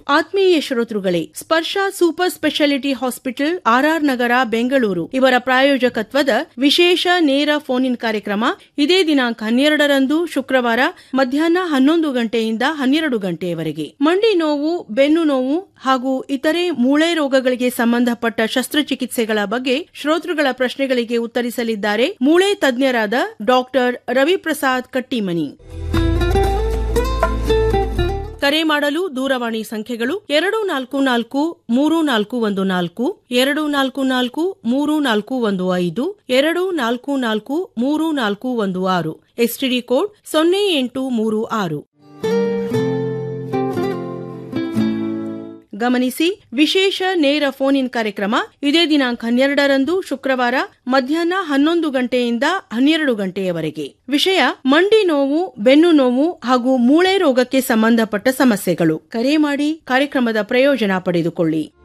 ಆತ್ಮೀಯ ಶ್ರೋತೃಗಳೇ Sparsh super speciality hospital RR Nagar Bengaluru ಇವರ ಪ್ರಾಯೋಜಕತ್ವದ ವಿಶೇಷ ನೇರ ಫೋನ್ ಇನ್ ಕಾರ್ಯಕ್ರಮ ಇದೇ ದಿನಾಂಕ ಹನ್ನೆರಡರಂದು ಶುಕ್ರವಾರ ಮಧ್ಯಾಹ್ನ ಹನ್ನೊಂದು ಗಂಟೆಯಿಂದ ಹನ್ನೆರಡು ಗಂಟೆಯವರೆಗೆ ಮಂಡಿ ನೋವು ಬೆನ್ನು ನೋವು ಹಾಗೂ ಇತರೆ ಮೂಳೆ ರೋಗಗಳಿಗೆ ಸಂಬಂಧಪಟ್ಟ ಶಸ್ತ್ರಚಿಕಿತ್ಸೆಗಳ ಬಗ್ಗೆ ಶ್ರೋತೃಗಳ ಪ್ರಶ್ನೆಗಳಿಗೆ ಉತ್ತರಿಸಲಿದ್ದಾರೆ ಮೂಳೆ ತಜ್ಞರಾದ ಡಾಕ್ಟರ್ ರವಿಪ್ರಸಾದ್ ಕಟ್ಟಿಮನಿ ಕರೆ ಮಾಡಲು ದೂರವಾಣಿ ಸಂಖ್ಯೆಗಳು ಎರಡು ನಾಲ್ಕು ನಾಲ್ಕು ಮೂರು ನಾಲ್ಕು ಒಂದು ನಾಲ್ಕು ಎರಡು ನಾಲ್ಕು ನಾಲ್ಕು ಮೂರು ನಾಲ್ಕು ಒಂದು ಐದು ಎರಡು ನಾಲ್ಕು ನಾಲ್ಕು ಮೂರು ನಾಲ್ಕು ಒಂದು ಆರು ಎಸ್ಟಿಡಿ ಕೋಡ್ ಸೊನ್ನೆ ಎಂಟು ಮೂರು ಆರು ಗಮನಿಸಿ ವಿಶೇಷ ನೇರ ಫೋನ್ ಇನ್ ಕಾರ್ಯಕ್ರಮ ಇದೇ ದಿನಾಂಕ ಹನ್ನೆರಡರಂದು ಶುಕ್ರವಾರ ಮಧ್ಯಾಹ್ನ ಹನ್ನೊಂದು ಗಂಟೆಯಿಂದ ಹನ್ನೆರಡು ಗಂಟೆಯವರೆಗೆ ವಿಷಯ ಮಂಡಿ ನೋವು ಬೆನ್ನು ನೋವು ಹಾಗೂ ಮೂಳೆ ರೋಗಕ್ಕೆ ಸಂಬಂಧಪಟ್ಟ ಸಮಸ್ಯೆಗಳು ಕರೆ ಮಾಡಿ ಕಾರ್ಯಕ್ರಮದ ಪ್ರಯೋಜನ ಪಡೆದುಕೊಳ್ಳಿ